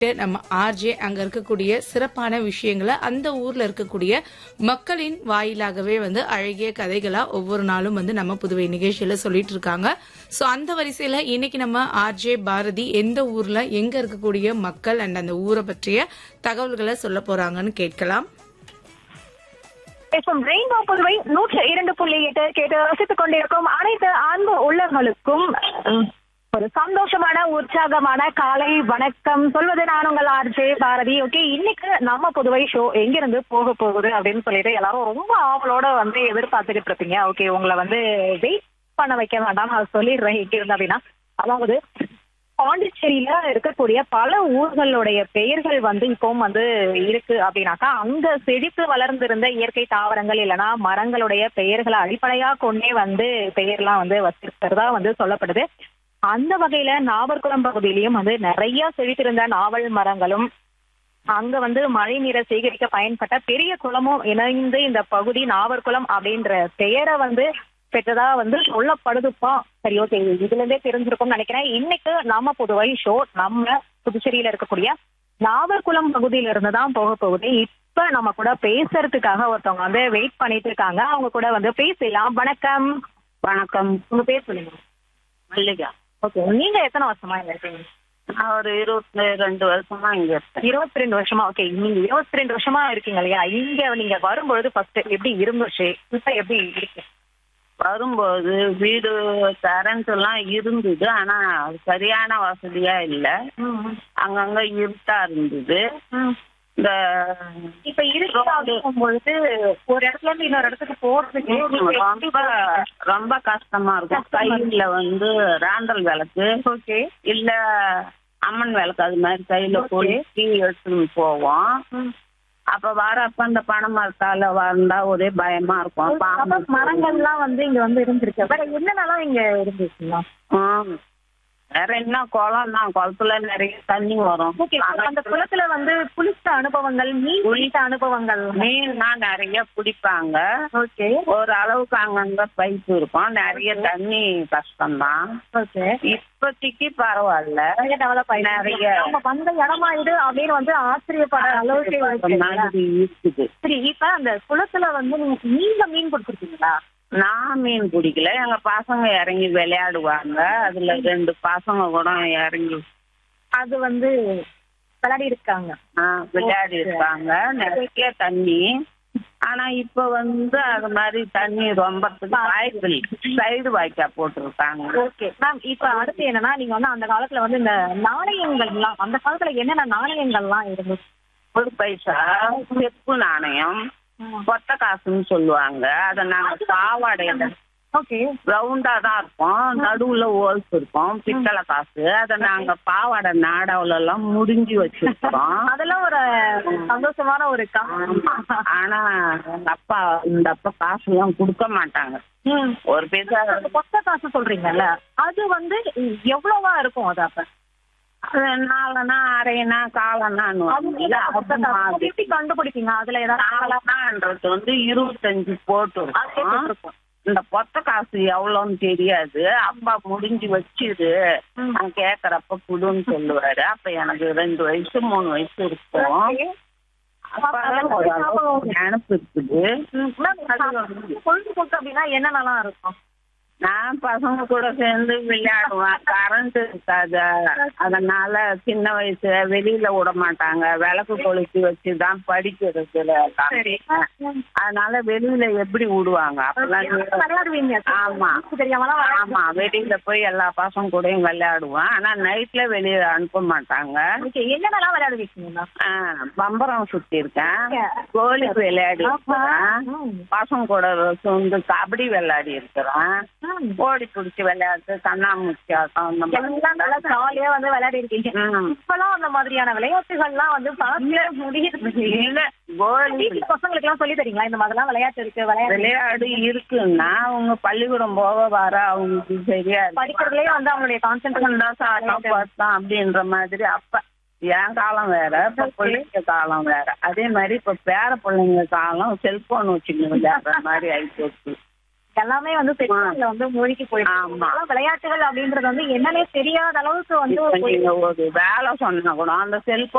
நம்ம ஆர்ஜே அங்க இருக்கக்கூடிய சிறப்பான விஷயங்களை அந்த ஊர்ல இருக்கக்கூடிய மக்களின் வாயிலாகவே வந்து அழகிய கதைகளா ஒவ்வொரு நாளும் வந்து நம்ம புதுவை நிகழ்ச்சியில சொல்லிட்டு இருக்காங்க சோ அந்த வரிசையில இன்னைக்கு நம்ம ஆர்ஜே பாரதி எந்த ஊர்ல எங்க இருக்கக்கூடிய மக்கள் அண்ட் அந்த ஊரை பற்றிய தகவல்களை சொல்ல போறாங்கன்னு கேட்கலாம் எஃப்எம் ரெயின்போ புதுவை நூற்று இரண்டு புள்ளி எட்டு கேட்டு ரசித்துக் கொண்டிருக்கும் அனைத்து அன்பு உள்ளவர்களுக்கும் உம், ஒரு சந்தோஷமான உற்சாகமான காலை வணக்கம் சொல்வது நான் உங்கள் ஆர்ஜே பாரதி ஓகே இன்னைக்கு நம்ம புதுவை ஷோ எங்கிருந்து போக போகுது அப்படின்னு சொல்லிட்டு எல்லாரும் ரொம்ப ஆவலோட வந்து எதிர்பார்த்துக்கிட்டு இருப்பீங்க ஓகே உங்களை வந்து வெயிட் பண்ண வைக்க வேண்டாம் நான் சொல்லிடுறேன் எங்க இருந்து அப்படின்னா அதாவது பாண்டிச்சேரியில இருக்கக்கூடிய பல ஊர்களுடைய பெயர்கள் வந்து இப்பவும் வந்து இருக்கு அப்படின்னாக்கா அங்க செழித்து வளர்ந்திருந்த இயற்கை தாவரங்கள் இல்லைன்னா மரங்களுடைய பெயர்களை அடிப்படையா கொண்டே வந்து பெயர்லாம் வந்து வச்சிருக்கிறதா வந்து சொல்லப்படுது அந்த வகையில நாவர்குளம் பகுதியிலயும் வந்து நிறைய செழித்திருந்த நாவல் மரங்களும் அங்க வந்து மழை நீரை சேகரிக்க பயன்பட்ட பெரிய குளமும் இணைந்து இந்த பகுதி நாவர்குளம் அப்படின்ற பெயரை வந்து பெற்றதா வந்து சொல்லப்படுதுப்பா சரி ஓகே இதுல இருந்தே தெரிஞ்சிருக்கும்னு நினைக்கிறேன் இன்னைக்கு நம்ம புதுவை ஷோ நம்ம புதுச்சேரியில இருக்கக்கூடிய நாவர்குளம் பகுதியில இருந்து தான் போக போகுது இப்ப நம்ம கூட பேசுறதுக்காக ஒருத்தவங்க வந்து வெயிட் பண்ணிட்டு இருக்காங்க அவங்க கூட வந்து பேசலாம் வணக்கம் வணக்கம் உங்க பேர் சொல்லுங்க மல்லிகா ஓகே நீங்க எத்தனை வருஷமா இங்க இருக்கீங்க நான் ஒரு இருபத்தி ரெண்டு வருஷமா இங்க இருக்கேன் இருபத்தி ரெண்டு வருஷமா ஓகே நீங்க இருபத்தி ரெண்டு வருஷமா இருக்கீங்க இல்லையா இங்க நீங்க வரும்பொழுது ஃபர்ஸ்ட் எப்படி இருந்துச்சு இப்ப எப்படி இருக்கு வரும்போது வீடு கரண்ட் எல்லாம் இருந்தது ஆனா அது சரியான வசதியா இல்ல அங்கங்க இருட்டா இருந்தது இந்த இப்ப இருக்கும் பொழுது ஒரு இடத்துல இருந்து இன்னொரு இடத்துக்கு போறதுக்கு ரொம்ப ரொம்ப கஷ்டமா இருக்கும் கையில வந்து ராண்டல் விளக்கு ஓகே இல்ல அம்மன் விளக்கு அது மாதிரி கையில போய் டீ எடுத்துன்னு போவோம் அப்ப வரப்ப இந்த பனை மரத்தால வந்தா ஒரே பயமா இருக்கும் பாம்பு மரங்கள்லாம் வந்து இங்க வந்து இருந்திருக்கு வேற என்னென்னலாம் இங்க இருந்துச்சுங்களா ஆம். வேற என்ன குளம் தான் குளத்துல நிறைய தண்ணி வரும் ஓகே அந்த குளத்துல வந்து குளிச்ச அனுபவங்கள் மீன் குளித்த அனுபவங்கள் மீன்னா நிறைய பிடிப்பாங்க ஓகே ஒரு அளவுக்கு அங்கங்க பைப் இருக்கும் நிறைய தண்ணி கஷ்டம்தான் ஓகே இப்போதைக்கு பரவாயில்ல நிறைய டெவலப் நிறைய. ஆயிடுச்சு நம்ம வந்த இடமா இது அப்படின்னு வந்து ஆச்சரியப்பட அளவுக்கு இருக்கு இல்லையா? மாதிரி இருக்குது சரி இப்ப அந்த குளத்துல வந்து நீங்க நீங்க மீன் கொடுத்துருக்கீங்களா நான் மீன் பிடிக்கல எங்க பசங்க இறங்கி விளையாடுவாங்க அதுல ரெண்டு பசங்க கூட இறங்கி அது வந்து விளையாடி இருக்காங்க ஆ, விளையாடி இருக்காங்க நிறைய தண்ணி ஆனா இப்ப வந்து அது மாதிரி தண்ணி ரொம்ப வாய்ப்பு சைடு வாய்க்கா போட்டிருக்காங்க ஓகே மேம் இப்ப அடுத்து என்னன்னா நீங்க வந்து அந்த காலத்துல வந்து இந்த நாணயங்கள்லாம் அந்த காலத்துல என்னென்ன நாணயங்கள்லாம் இருந்துச்சு ஒரு பைசா செப்பு நாணயம் கொத்த காசுன்னு சொல்லுவாங்க அத நாங்க பாவாடையில ஓகே ரவுண்டா தான் இருக்கும் நடுவுல ஹோல்ஸ் இருக்கும் பித்தளை காசு அத நாங்க பாவாடை நாடாவுல எல்லாம் முடிஞ்சு வச்சிருக்கோம் அதெல்லாம் ஒரு சந்தோஷமான ஒரு கா ஆனா எங்க அப்பா இந்த அப்பா காசு எல்லாம் கொடுக்க மாட்டாங்க ம். ஒரு பைசா அந்த கொத்த காசு சொல்றீங்கல்ல அது வந்து எவ்வளவா இருக்கும் அது அப்ப அது நாலனா அரையனா காலனான்னு அது நீங்க கொத்த காசு எப்படி கண்டுபிடிப்பீங்க அதுல ஏதாவது காலனான்றது வந்து இருபத்தஞ்சு போட்டு அது இருக்கும். போட்டிருக்கும். இந்த பொத்த காசு எவ்வளோன்னு தெரியாது அப்பா முடிஞ்சு வச்சிரு ம். நான் கேக்குறப்ப குடுன்னு சொல்லுவாரு அப்ப எனக்கு ரெண்டு வயசு மூணு வயசு இருக்கும் Okay. அப்பதான் ஓரளவுக்கு நினப்பு இருக்குது ம். மேம், பொழுதுபோக்கு அப்படின்னா என்னென்னலாம் இருக்கும் நான் பசங்க கூட சேர்ந்து விளையாடுவேன் கரண்ட் இருக்காது அதனால சின்ன வயசு வெளியில விட மாட்டாங்க விளக்கு கொளுத்தி வச்சுதான் படிக்கிறது சரி. அதனால வெளியில எப்படி விடுவாங்க அப்பெல்லாம் விளையாடுவீங்க ஆமா தெரியாமலாம் ஆமா வெளியில போய் எல்லா பசங்க கூடயும் விளையாடுவேன் ஆனா நைட்ல வெளியில அனுப்ப மாட்டாங்க ஓகே என்னென்னலாம் விளையாடுவீங்க ஆ, பம்பரம் சுத்தி இருக்கேன் கோலி விளையாடி இருக்கிறேன் ம். பசங்க கூட வந்து கபடி விளையாடி இருக்கிறேன் ஓடி பிடிச்சி விளையாட்டு கண்ணாமூச்சி ஆட்டம் அந்த எல்லாம் நல்லா ஜாலியா வந்து விளையாடி இருக்கீங்க ம். இப்பெல்லாம் அந்த மாதிரியான விளையாட்டுகள்லாம் வந்து பார்க்க முடியுது இல்ல கோலி வீட்டு பசங்களுக்கு எல்லாம் சொல்லி தரீங்களா இந்த மாதிரிலாம் விளையாட்டு இருக்கு விளையாட்டு விளையாடு இருக்குன்னா அவங்க பள்ளிக்கூடம் போக வர அவங்களுக்கு சரியா இருக்கு. படிக்கிறதுலயே வந்து அவங்களுடைய கான்சென்ட்ரேஷன் தான் சாட்டம் பார்த்தோம் அப்படின்ற மாதிரி அப்ப என் காலம் வேற இப்ப பிள்ளைங்க காலம் வேற அதே மாதிரி இப்ப பேர பிள்ளைங்க காலம் செல்போன் வச்சுக்கணும் விளையாடுற மாதிரி ஆயிப்போச்சு எல்லாமே வந்து செல்போன்ல வந்து மூழ்கி போயிட்டு ஆமா. விளையாட்டுகள் அப்படின்றது வந்து என்னன்னே தெரியாத அளவுக்கு வந்து இப்ப போயிட்டு நீங்க ஒரு வேலை சொன்னா கூட அந்த செல்போன்